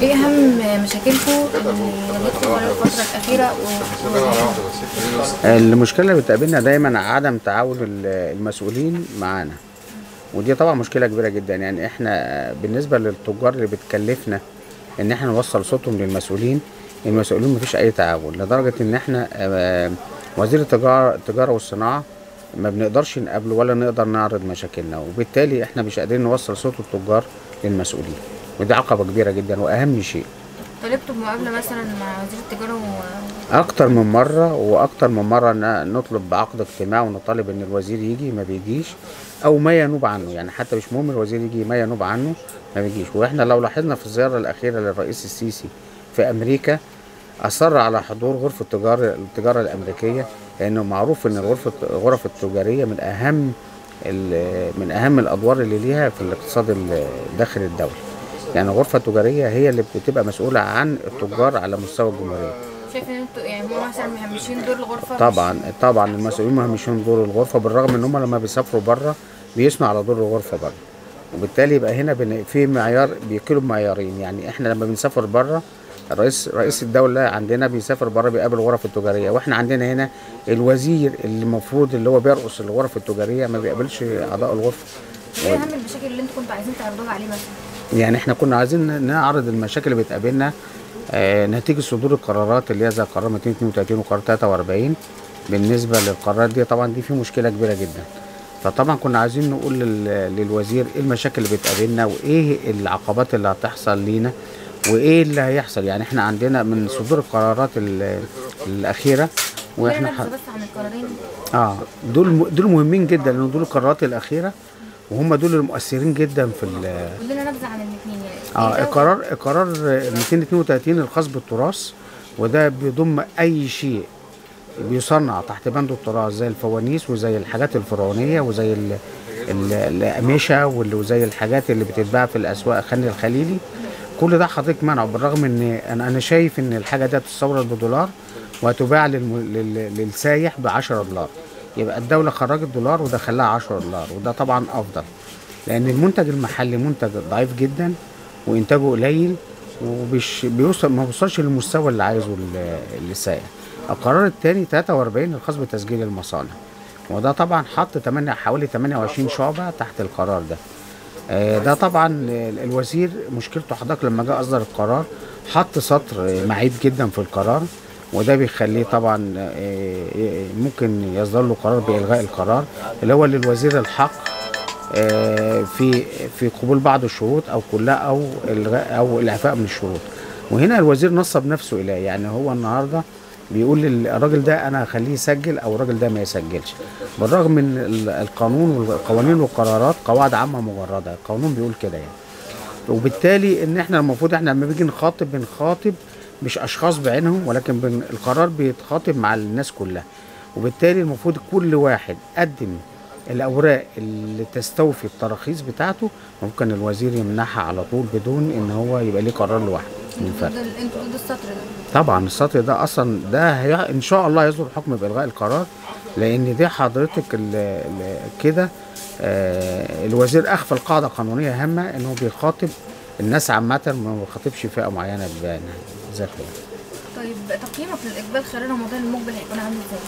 ايه اهم مشاكلكم اللي واجهتكم خلال الفتره الاخيره و... المشكله اللي بتقابلنا دايما عدم تعاون ال- المسؤولين معانا ودي طبعا مشكله كبيره جدا يعني احنا بالنسبه للتجار اللي بتكلفنا ان احنا نوصل صوتهم للمسؤولين المسؤولين مفيش اي تعاون لدرجه ان احنا آه، وزير التجاره التجاره والصناعه ما بنقدرش نقابله ولا نقدر نعرض مشاكلنا وبالتالي احنا مش قادرين نوصل صوت التجار للمسؤولين ودي عقبه كبيره جدا واهم شيء طالبتوا بمقابله مثلا مع وزير التجاره و... اكتر من مره واكتر من مره ن- نطلب بعقد اجتماع ونطالب ان الوزير يجي ما بيجيش او ما ينوب عنه يعني حتى مش مهم الوزير يجي ما ينوب عنه ما بيجيش واحنا لو لاحظنا في الزياره الاخيره للرئيس السيسي في امريكا اصر على حضور غرفه التجاره التجاره الامريكيه لانه معروف ان الغرفه الغرف التجاريه من اهم ال- من اهم الادوار اللي ليها في الاقتصاد ال- داخل الدوله يعني الغرفه التجاريه هي اللي بتبقى مسؤوله عن التجار على مستوى الجمهوريه شايف ان انتوا يعني هم مثلا مهمشين دور الغرفه مش- طبعا طبعا المسؤولين مهمشين دور الغرفه بالرغم ان هم لما بيسافروا بره بيثنوا على دور الغرفه بره وبالتالي يبقى هنا بن- في معيار بيقيلوا بمعيارين يعني احنا لما بنسافر بره الرئيس رئيس الدوله عندنا بيسافر بره بيقابل الغرف التجاريه واحنا عندنا هنا الوزير اللي المفروض اللي هو بيرقص الغرف التجاريه ما بيقابلش اعضاء الغرفه ايه اهم المشاكل اللي انتوا كنتوا عايزين تعرضوها عليه مثلا يعني احنا كنا عايزين نعرض المشاكل اللي بتقابلنا آه، نتيجة صدور القرارات اللي هي زي قرار 232 وقرار 43 بالنسبة للقرارات دي طبعا دي في مشكلة كبيرة جدا فطبعا كنا عايزين نقول لل- للوزير ايه المشاكل اللي بتقابلنا وايه العقبات اللي هتحصل لينا وايه اللي هيحصل يعني احنا عندنا من صدور القرارات ال- الأخيرة واحنا واحنا ح- بس عن القرارين اه دول دول مهمين جدا لان دول القرارات الأخيرة وهم دول المؤثرين جدا في ال- قول لنا نبذه عن الاثنين يعني اه إيه القرار القرار 232 الخاص بالتراث وده بيضم اي شيء بيصنع تحت بند التراث زي الفوانيس وزي الحاجات الفرعونيه وزي ال- ال- الاقمشه وال- وزي الحاجات اللي بتتباع في الاسواق خان الخليلي كل ده حضرتك منعه بالرغم ان انا انا شايف ان الحاجه دي هتستورد بدولار وهتباع للم- لل- للسايح ب 10 دولار يبقى الدوله خرجت دولار ودخلها 10 دولار وده طبعا افضل لان المنتج المحلي منتج ضعيف جدا وانتاجه قليل ومش بيوصل ما بيوصلش للمستوى اللي عايزه ال- السائق القرار الثاني 43 الخاص بتسجيل المصانع وده طبعا حط 8 حوالي 28 شعبة تحت القرار ده آه، ده طبعا ال- الوزير مشكلته حضرتك لما جه اصدر القرار حط سطر معيب جدا في القرار وده بيخليه طبعا آه، آه، ممكن يصدر له قرار بالغاء القرار اللي هو للوزير الحق آه، في في قبول بعض الشروط او كلها او الغاء او الاعفاء من الشروط وهنا الوزير نصب نفسه اليه يعني هو النهارده بيقول للراجل ده انا هخليه يسجل او الراجل ده ما يسجلش بالرغم من ال- القانون والقوانين والقرارات قواعد عامه مجرده القانون بيقول كده يعني وبالتالي ان احنا المفروض احنا لما بنيجي نخاطب بنخاطب مش اشخاص بعينهم ولكن بن القرار بيتخاطب مع الناس كلها وبالتالي المفروض كل واحد قدم الاوراق اللي تستوفي التراخيص بتاعته ممكن الوزير يمنحها على طول بدون ان هو يبقى ليه قرار لوحده من انتوا فرق ضد ال- انتوا ضد السطر ده طبعا السطر ده اصلا ده هي... ان شاء الله يصدر حكم بالغاء القرار لان دي حضرتك ال... ال... كده آه الوزير اخفى القاعده قانونيه هامه انه بيخاطب الناس عامه ما بيخاطبش فئه معينه بعينها ذات طيب تقييمك للاقبال خلال رمضان المقبل هيكون عامل ازاي؟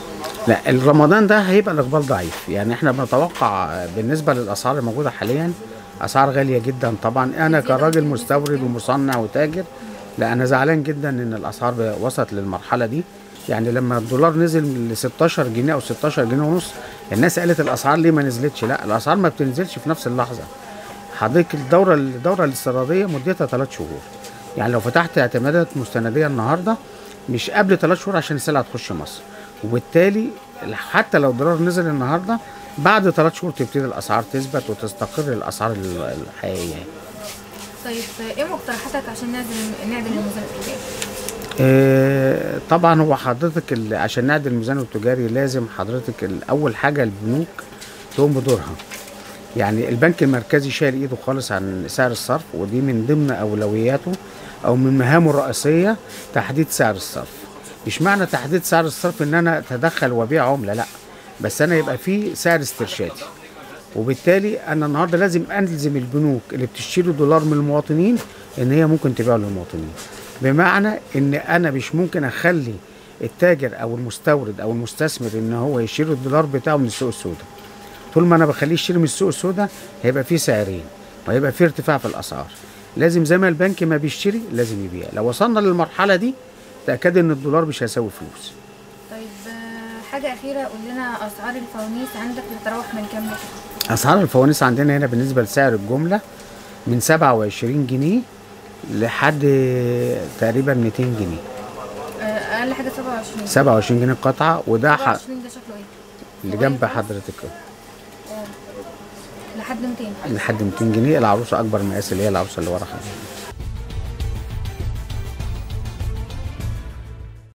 لا الرمضان ده هيبقى الاقبال ضعيف يعني احنا بنتوقع بالنسبه للاسعار الموجوده حاليا اسعار غاليه جدا طبعا انا كراجل مستورد ومصنع وتاجر لا انا زعلان جدا ان الاسعار ب- وصلت للمرحله دي يعني لما الدولار نزل ل 16 جنيه او 16 جنيه ونص الناس قالت الاسعار ليه ما نزلتش لا الاسعار ما بتنزلش في نفس اللحظه حضرتك الدوره الدوره الاستيراديه مدتها ثلاث شهور يعني لو فتحت اعتمادات مستنديه النهارده مش قبل ثلاث شهور عشان السلعه تخش مصر وبالتالي حتى لو الدولار نزل النهارده بعد ثلاث شهور تبتدي الاسعار تثبت وتستقر الاسعار ال- الحقيقيه طيب ايه مقترحاتك عشان نعدل نعدل الميزان التجاري؟ آه، طبعا هو حضرتك ال- عشان نعدل الميزان التجاري لازم حضرتك ال- اول حاجه البنوك تقوم بدورها يعني البنك المركزي شايل ايده خالص عن سعر الصرف ودي من ضمن اولوياته او من مهامه الرئيسيه تحديد سعر الصرف مش معنى تحديد سعر الصرف ان انا اتدخل وابيع عمله لا بس انا يبقى في سعر استرشادي وبالتالي انا النهارده لازم الزم البنوك اللي بتشتري دولار من المواطنين ان هي ممكن تبيعه للمواطنين بمعنى ان انا مش ممكن اخلي التاجر او المستورد او المستثمر ان هو يشتري الدولار بتاعه من السوق السوداء طول ما انا بخليه يشتري من السوق السوداء هيبقى فيه سعرين وهيبقى فيه ارتفاع في الاسعار لازم زي ما البنك ما بيشتري لازم يبيع لو وصلنا للمرحله دي تاكد ان الدولار مش هيساوي فلوس طيب آه، حاجة أخيرة قول لنا أسعار الفوانيس عندك بتتراوح من كام لكام؟ اسعار الفوانيس عندنا هنا بالنسبه لسعر الجمله من 27 جنيه لحد تقريبا 200 جنيه آه، أقل حاجة 27 27 جنيه القطعه وده ح- 27 ده شكله إيه؟ اللي جنب حضرتك لحد 200 لحد 200 جنيه العروسه اكبر مقاس اللي هي العروسه اللي ورا حضرتك